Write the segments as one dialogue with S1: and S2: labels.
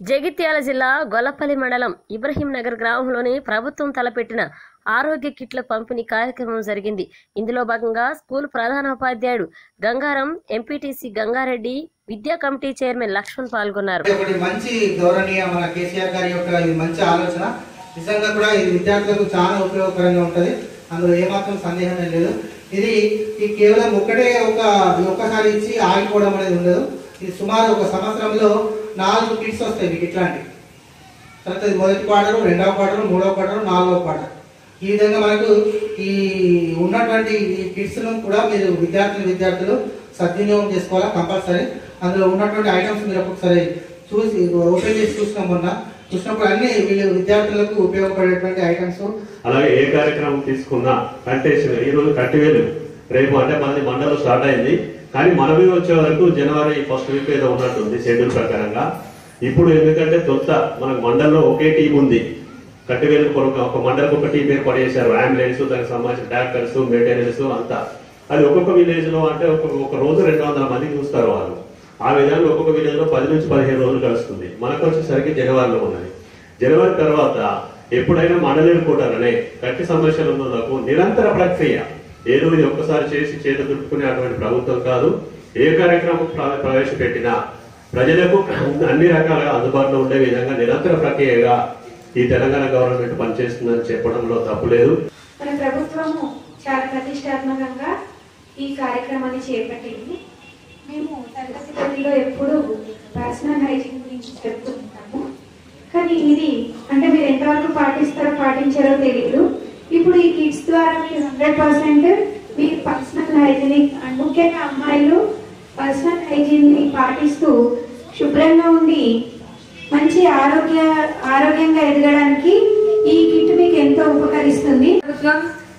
S1: జగిత్యాల జిల్లా గొల్లపల్లి మండలం ఇబ్రహీం నగర్ గ్రామంలోని ప్రభుత్వం తలపెట్టిన ఆరోగ్య కిట్ల పంపిణీ కార్యక్రమం జరిగింది ఇందులో భాగంగా స్కూల్ ప్రధానోపాధ్యాయుడు గంగారం ఎంపీటీసీ గంగారెడ్డి విద్యా కమిటీ చైర్మన్ లక్ష్మణ్ పాల్గొన్నారు
S2: ఇది ఒకటి మంచి గౌరవనీయ మన కేసీఆర్ గారి యొక్క ఇది మంచి ఆలోచన నిజంగా కూడా ఇది విద్యార్థులకు చాలా ఉపయోగకరంగా ఉంటది అందులో ఏమాత్రం సందేహం ఏం లేదు ఇది ఈ కేవలం ఒకటే ఒక ఒక్కసారి ఇచ్చి ఆగిపోవడం అనేది ఉండదు ఇది సుమారు ఒక సంవత్సరంలో నాలుగు కిట్స్ వస్తాయి మీకు ఇట్లాంటివి తర్వాత ఇది మొదటి క్వార్టర్ రెండవ క్వార్టర్ మూడవ క్వార్టర్ నాలుగవ క్వార్టర్ ఈ విధంగా మనకు ఈ ఉన్నటువంటి ఈ కిట్స్ ను కూడా మీరు విద్యార్థులు విద్యార్థులు సద్వినియోగం చేసుకోవాలా కంపల్సరీ అందులో ఉన్నటువంటి ఐటమ్స్ మీరు ఒక్కొక్కసారి చూసి ఓపెన్ చేసి చూసినాం మొన్న చూసినప్పుడు అన్ని వీళ్ళు విద్యార్థులకు ఉపయోగపడేటువంటి ఐటమ్స్
S3: అలాగే ఏ కార్యక్రమం తీసుకున్నా కంటేషన్ ఈ రోజు కట్టివేలు రేపు అంటే మనది మండలం స్టార్ట్ అయింది కానీ మనమే వచ్చే వరకు జనవరి ఫస్ట్ వీక్ ఏదో ఉన్నట్టుంది షెడ్యూల్ ప్రకారంగా ఇప్పుడు ఎందుకంటే తొలుత మనకు మండలంలో ఒకే టీం ఉంది కట్టివేలు కొరకు ఒక మండలకు ఒక టీం ఏర్పాటు చేశారు అంబులెన్స్ దానికి సంబంధించిన డాక్టర్స్ మెయింటెనెన్స్ అంతా అది ఒక్కొక్క విలేజ్ లో అంటే ఒక ఒక రోజు రెండు వందల మంది చూస్తారు వాళ్ళు ఆ విధంగా ఒక్కొక్క విలేజ్ లో పది నుంచి పదిహేను రోజులు కలుస్తుంది మనకు వచ్చేసరికి జనవరిలో ఉన్నది జనవరి తర్వాత ఎప్పుడైనా మండలేరు కూడానే కట్టి సమస్యలకు నిరంతర ప్రక్రియ ఏదో ఇది ఒక్కసారి చేసి చేత దుట్టుకునే అటువంటి ప్రభుత్వం కాదు ఏ కార్యక్రమం ప్ర- ప్రవేశపెట్టినా ప్రజలకు అన్ని రకాలుగా అందుబాటులో ఉండే విధంగా నిరంతర ప్రక్రియగా ఈ తెలంగాణ గవర్నమెంట్ పనిచేస్తుందని చెప్పడంలో తప్పు లేదు
S4: మన ప్రభుత్వము చాలా ప్రతిష్టాత్మకంగా ఈ కార్యక్రమాన్ని చేపట్టింది మేము తరగతి గదిలో ఎప్పుడు పర్సనల్ హైజీన్ గురించి చెప్తుంటాము కానీ ఇది అంటే మీరు ఎంతవరకు పాటిస్తారో పాటించారో తెలియదు ఇప్పుడు ఈ కిడ్స్ ద్వారా మీరు హండ్రెడ్ పర్సెంట్ మీరు పర్సనల్ హైజీనిక్ అండ్ ముఖ్యంగా అమ్మాయిలు పర్సనల్ హైజీన్ ని పాటిస్తూ శుభ్రంగా ఉండి మంచి ఆరోగ్య ఆరోగ్యంగా ఎదగడానికి ఈ కిట్ మీకు ఎంతో ఉపకరిస్తుంది
S5: ప్రభుత్వం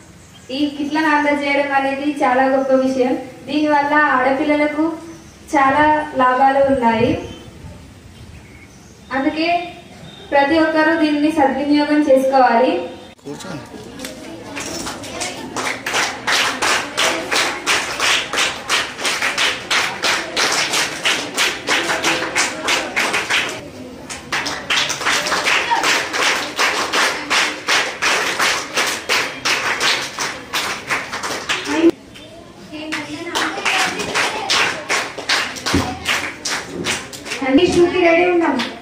S5: ఈ కిట్లను అందజేయడం అనేది చాలా గొప్ప విషయం దీనివల్ల ఆడపిల్లలకు చాలా లాభాలు ఉన్నాయి అందుకే ప్రతి ఒక్కరూ దీన్ని సద్వినియోగం చేసుకోవాలి
S4: అన్ని షూకి రెడీ ఉన్నాం